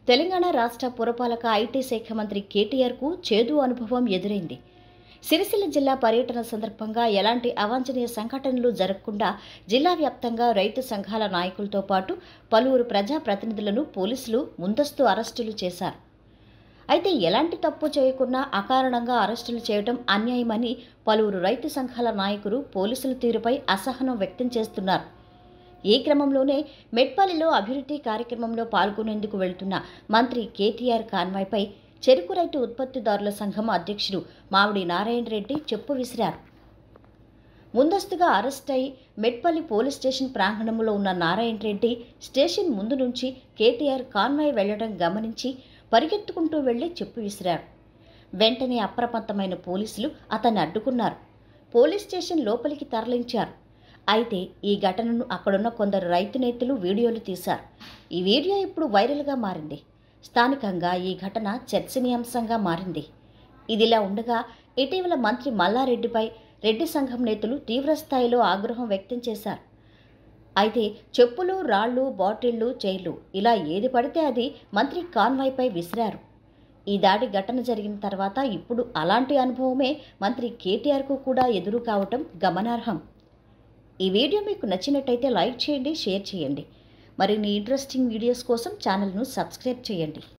తెలంగాణ రాష్ట్ర పురపాలక ఐటీ శాఖ మంత్రి కేటీఆర్కు చేదు అనుభవం ఎదురైంది సిరిసిల్ల జిల్లా పర్యటన సందర్భంగా ఎలాంటి అవాంఛనీయ సంఘటనలు జరగకుండా జిల్లా వ్యాప్తంగా రైతు సంఘాల నాయకులతో పాటు పలువురు ప్రజాప్రతినిధులను పోలీసులు ముందస్తు అరెస్టులు చేశారు అయితే ఎలాంటి తప్పు చేయకున్నా అకారణంగా అరెస్టులు చేయడం అన్యాయమని పలువురు రైతు సంఘాల నాయకులు పోలీసుల తీరుపై అసహనం వ్యక్తం చేస్తున్నారు ఈ క్రమంలోనే మెట్పల్లిలో అభివృద్ధి కార్యక్రమంలో పాల్గొనేందుకు వెళ్తున్న మంత్రి కేటీఆర్ కాన్వాయ్పై చెరుకు రైతు ఉత్పత్తిదారుల సంఘం అధ్యక్షుడు మామిడి నారాయణ రెడ్డి చెప్పు విసిరారు ముందస్తుగా అరెస్ట్ అయి మెట్పల్లి పోలీస్ స్టేషన్ ప్రాంగణంలో ఉన్న నారాయణ రెడ్డి స్టేషన్ ముందు నుంచి కేటీఆర్ కాన్వాయ్ వెళ్లడం గమనించి పరిగెత్తుకుంటూ వెళ్లి చెప్పు విసిరారు వెంటనే అప్రమత్తమైన పోలీసులు అతన్ని అడ్డుకున్నారు పోలీస్ స్టేషన్ లోపలికి తరలించారు అయితే ఈ ఘటనను అక్కడున్న కొందరు రైతు నేతలు వీడియోలు తీశారు ఈ వీడియో ఇప్పుడు వైరల్గా మారింది స్థానికంగా ఈ ఘటన చర్చనీయాంశంగా మారింది ఇదిలా ఉండగా ఇటీవల మంత్రి మల్లారెడ్డిపై రెడ్డి సంఘం నేతలు తీవ్రస్థాయిలో ఆగ్రహం వ్యక్తం చేశారు అయితే చెప్పులు రాళ్ళు బాటిళ్లు చైర్లు ఇలా ఏది పడితే అది మంత్రి కాన్వాయ్పై విసిరారు ఈ దాడి ఘటన జరిగిన తర్వాత ఇప్పుడు అలాంటి అనుభవమే మంత్రి కేటీఆర్కు కూడా ఎదురు కావటం గమనార్హం ఈ వీడియో మీకు నచ్చినట్టయితే లైక్ చేయండి షేర్ చేయండి మరిన్ని ఇంట్రెస్టింగ్ వీడియోస్ కోసం ఛానల్ను సబ్స్క్రైబ్ చేయండి